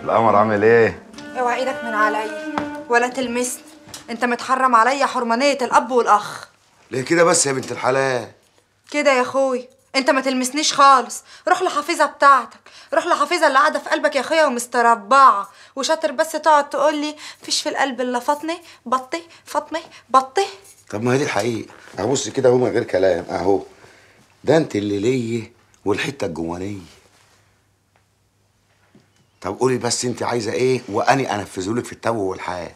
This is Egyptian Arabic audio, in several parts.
القمر عامل ايه؟ اوعى ايدك من عليا ولا تلمسني انت متحرم عليا حرمانيه الاب والاخ ليه كده بس يا بنت الحلال كده يا اخوي انت ما تلمسنيش خالص روح لحفيظه بتاعتك روح لحفيظه اللي قاعده في قلبك يا اخويا ومستربعه وشاطر بس تقعد تقول لي فيش في القلب الا فاطمه بطي فاطمه بطي طب ما هي دي الحقيقه اهو بص كده اهو من غير كلام اهو ده انت اللي ليا والحته الجوانيه طب قولي بس انت عايزه ايه واني انفذه لك في التو والحال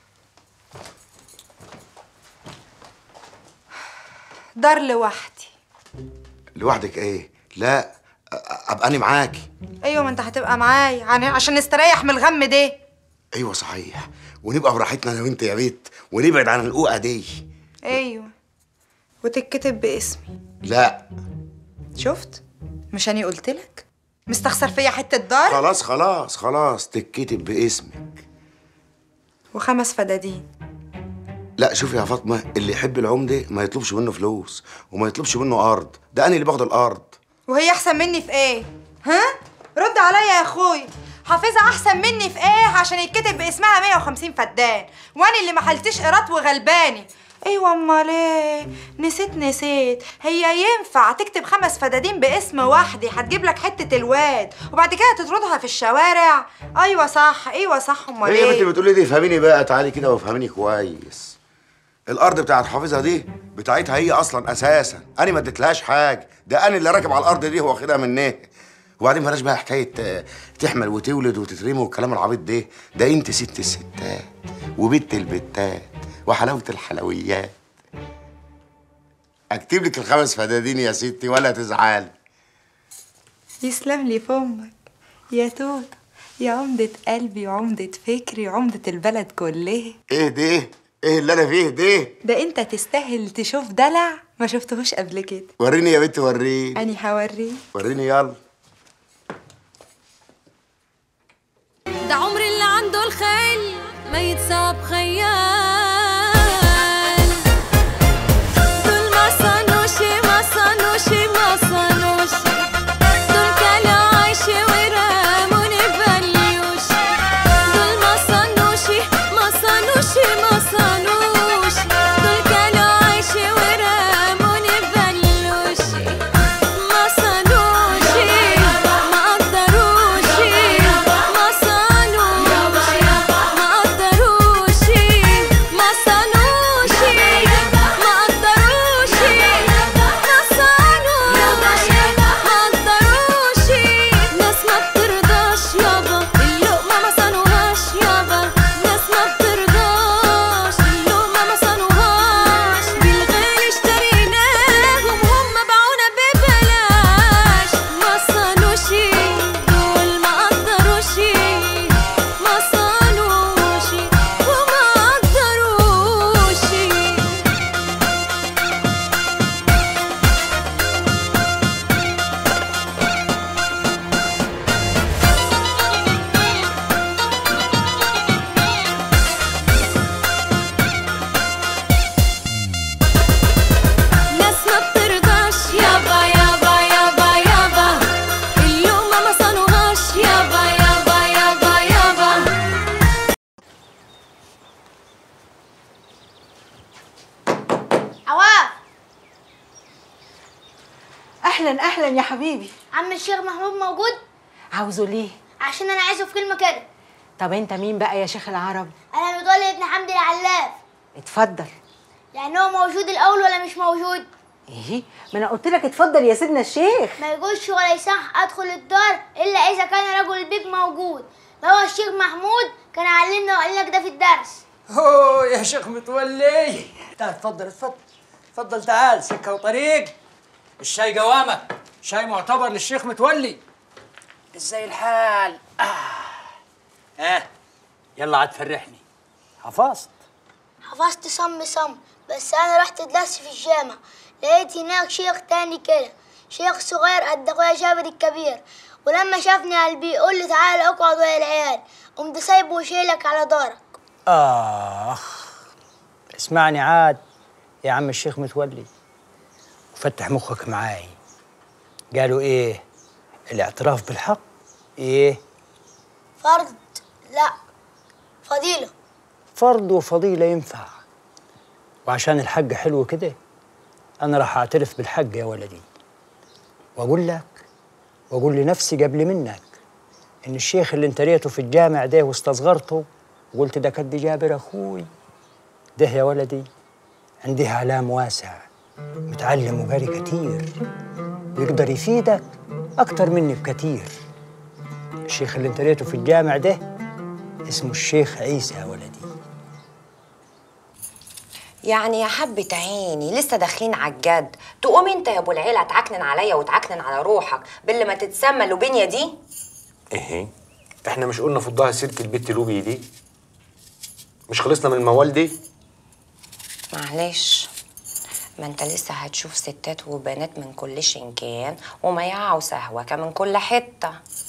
دار لوحدي لوحدك ايه لا أ- ابقى انا معاكي ايوه ما انت هتبقى معايا يعني عشان نستريح من الغم ده ايوه صحيح ونبقى براحتنا انا وانت يا بيت ونبعد عن القوقه دي ايوه وتتكتب باسمي لا شفت مش اني قلت لك مستخسر فيا حته دار خلاص خلاص خلاص تتكتب باسمك وخمس فدادين لا شوفي يا فاطمه اللي يحب العمده ما يطلبش منه فلوس وما يطلبش منه ارض ده انا اللي باخد الارض وهي احسن مني في ايه ها رد عليا يا اخوي حافظها احسن مني في ايه عشان يتكتب باسمها 150 فدان وانا اللي ما حلتش قيراط وغلباني ايوه امال ايه نسيت نسيت هي ينفع تكتب خمس فدادين باسم واحدة هتجيب لك حتة الواد وبعد كده تطردها في الشوارع ايوه صح ايوه صح امال هي يا بنتي ايه بتقولي دي فهميني بقى تعالي كده وافهميني كويس الارض بتاعت حافظها دي بتاعتها هي اصلا اساسا انا ما اديتلهاش حاجه ده انا اللي راكب على الارض دي واخدها منها وبعدين بلاش بقى حكايه آه، تحمل وتولد وتترمي والكلام العبيط ده ده انت ست الستات وبت البتات وحلاوه الحلويات اكتب لك الخمس فدادين يا ستي ولا تزعلي يسلم لي فمك يا توت يا عمدة قلبي وعمدة فكري وعمدة البلد كلها ايه ده ايه اللي انا فيه ده ده انت تستاهل تشوف دلع ما شفتهوش قبل كده وريني يا بنتي وريني اني هوريه وريني يلا ده عمر اللي عنده الخيل ما يتساب خيال دول ما صانوش ما صانوش ما صانوش دول كانوا عايشة وراموني بليوش دول ما صانوش ما صانوش ما صانوش دول كانوا عايشة وراموني بليوش ما صانوش ما قدروش ما صانوش ما قدروش ما صانوش ما قدروش ما صانوش ما قدروش ناس ما بترضاش يابا اللقمة ما صانوهاش يابا ناس ما بترضاش اللقمة ما صانوهاش بالغالي اشتريناهم هم باعونا ببلاش ما صانوش دول ما قدروش ما صانوش وما قدروش ناس ما بترضاش يابا يابا يابا يابا اللقمة ما صانوهاش يابا يابا يابا يابا عواف اهلا اهلا يا حبيبي عم الشيخ محمود موجود عاوزه ليه عشان انا عايزه في كلمه كده طب انت مين بقى يا شيخ العرب انا متولي ابن حمدي العلاف اتفضل يعني هو موجود الاول ولا مش موجود ايه ما انا قلت لك اتفضل يا سيدنا الشيخ ما يجوزش ولا يصح ادخل الدار الا اذا كان رجل البيت موجود فهو الشيخ محمود كان علمنا وقال لك ده في الدرس اوه يا شيخ متولي تعال اتفضل اتفضل اتفضل تعال سكه وطريق الشاي قوامك شاي معتبر للشيخ متولي ازاي الحال اه اه يلا عاد فرحني حفظت حفظت صم صم بس انا رحت درس في الجامع لقيت هناك شيخ تاني كده شيخ صغير قد اخويا جابر الكبير ولما شافني قلبي يقول لي تعالى اقعد ويا العيال قمت سايبه وشيلك على دارك اخ اسمعني عاد يا عم الشيخ متولي وفتح مخك معاي قالوا ايه الاعتراف بالحق ايه فرض لا فضيلة فرض وفضيلة ينفع وعشان الحق حلو كده أنا راح أعترف بالحق يا ولدي وأقول لك وأقول لنفسي قبل منك إن الشيخ اللي انت ريته في الجامع ده واستصغرته وقلت ده كد جابر أخوي ده يا ولدي عنده علام واسع متعلم وقاري كتير ويقدر يفيدك أكتر مني بكتير الشيخ اللي انت ريته في الجامع ده اسمه الشيخ عيسى يا ولدي يعني يا حبة عيني لسه داخلين على الجد تقوم انت يا ابو العيلة تعكنن عليا وتعكنن على روحك باللي ما تتسمى لوبينيا دي ايه احنا مش قلنا فضها سيره البت لوبي دي مش خلصنا من الموال دي معلش ما انت لسه هتشوف ستات وبنات من كل شنكان وميعة وسهوكة من كل حتة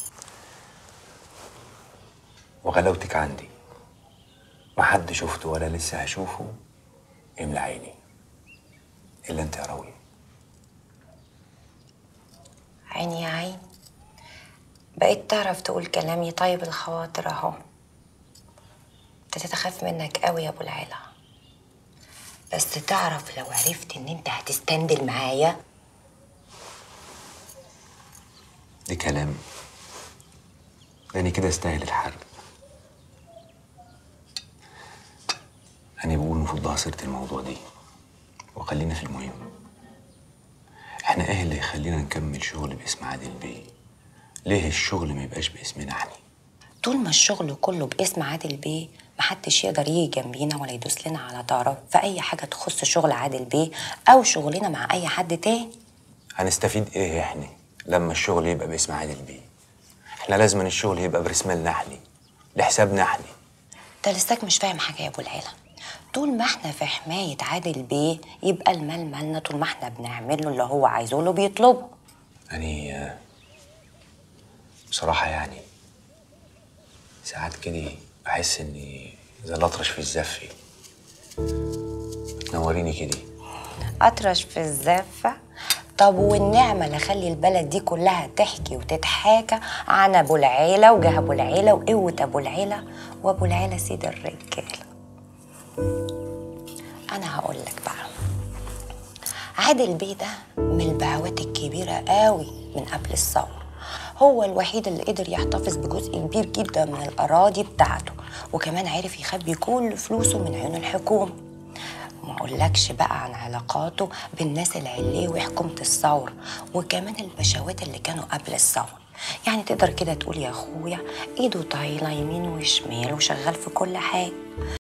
وغلاوتك عندي ما حد شفته ولا لسه هشوفه يملى عيني الا انت يا راوي عيني يا عين بقيت تعرف تقول كلامي طيب الخواطر اهو ابتديت اخاف منك قوي يا ابو العيلة بس تعرف لو عرفت ان انت هتستندل معايا دي كلام لاني كده استاهل الحرب انا بقول نفضها سيره الموضوع دي وخلينا في المهم احنا ايه اللي يخلينا نكمل شغل باسم عادل بيه ليه الشغل ما يبقاش باسمنا احنا طول ما الشغل كله باسم عادل بيه محدش يقدر يجي جنبينا ولا يدوس لنا على طرف في اي حاجه تخص شغل عادل بيه او شغلنا مع اي حد تاني هنستفيد ايه احنا لما الشغل يبقى باسم عادل بيه احنا لازم الشغل يبقى برسمالنا احنا لحسابنا احنا انت لساك مش فاهم حاجه يا ابو العيله طول ما احنا في حمايه عادل بيه يبقى المال مالنا طول ما احنا بنعمل له اللي هو عايزه له بيطلبه يعني آه، بصراحة يعني ساعات كده بحس اني زي الأطرش في الزفة تنوريني كده اطرش في الزفه طب والنعمة اللي خلي البلد دي كلها تحكي وتتحاكى عن ابو العيلة وجه ابو العيلة وقوة ابو العيلة وابو العيلة سيد الرجالة انا هقول لك بقى عادل بيه ده من البعوات الكبيرة قوي من قبل الثورة هو الوحيد اللي قدر يحتفظ بجزء كبير جدا من الأراضي بتاعته وكمان عرف يخبي كل فلوسه من عيون الحكومة وما اقولكش بقى عن علاقاته بالناس العليه وحكومة الثورة وكمان البشوات اللي كانوا قبل الثورة يعني تقدر كده تقول يا اخويا ايده طايله يمين وشمال وشغال في كل حاجه